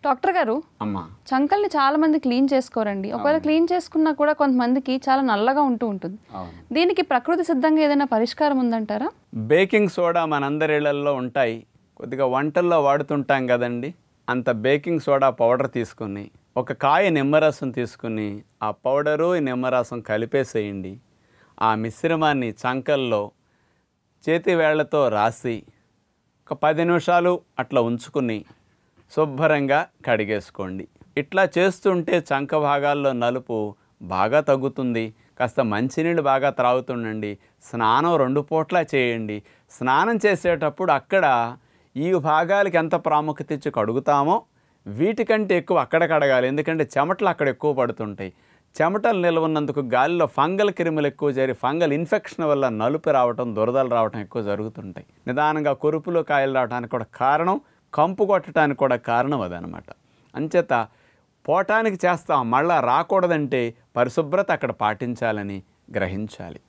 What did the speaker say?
doctor గారు అమ్మా చంకల్ని చాలా మంది క్లీన్ చేసుకోరండి ఒకవేళ క్లీన్ చేసుకున్నా కూడా కొంతమందికి చాలా నల్లగా ఉంటూ ఉంటుంది అవును దీనికి ప్రకృతి సిద్ధంగా ఏదైనా పరిష్కారం ఉందంటారా బేకింగ్ సోడా మనందరి ఇళ్లల్లో ఉంటాయి కొద్దిగా వంటల్లో వాడుతుంటాం కదండి అంత బేకింగ్ సోడా పౌడర్ తీసుకుని ఒక కాయ నిమ్మరసం తీసుకుని ఆ పౌడరు ఈ నిమ్మరసం కలిపేసేయండి ఆ మిశ్రమాన్ని చంకల్లో చేతి వేళ్లతో రాసి ఒక పది నిమిషాలు అట్లా ఉంచుకుని శుభ్రంగా కడిగేసుకోండి ఇట్లా చేస్తుంటే చంక భాగాల్లో నలుపు బాగా తగ్గుతుంది కాస్త మంచినీళ్ళు బాగా త్రాగుతుండండి స్నానం రెండు పూట్ల చేయండి స్నానం చేసేటప్పుడు అక్కడ ఈ భాగాలకి ఎంత ప్రాముఖ్యత ఇచ్చి కడుగుతామో వీటికంటే ఎక్కువ అక్కడ కడగాలి ఎందుకంటే చెమటలు అక్కడ ఎక్కువ పడుతుంటాయి చెమటలు నిల్వ ఉన్నందుకు గాలిలో ఫంగల్ క్రిములు ఎక్కువ చేరి ఫంగల్ ఇన్ఫెక్షన్ వల్ల నలుపు రావటం దురదలు రావటం ఎక్కువ జరుగుతుంటాయి నిదానంగా కొరుపులు కాయలు రావడానికి కూడా కారణం కంపు కొట్టడానికి కూడా కారణం అదనమాట అంచేత పోవటానికి చేస్తాం మళ్ళా రాకూడదంటే పరిశుభ్రత అక్కడ పాటించాలని గ్రహించాలి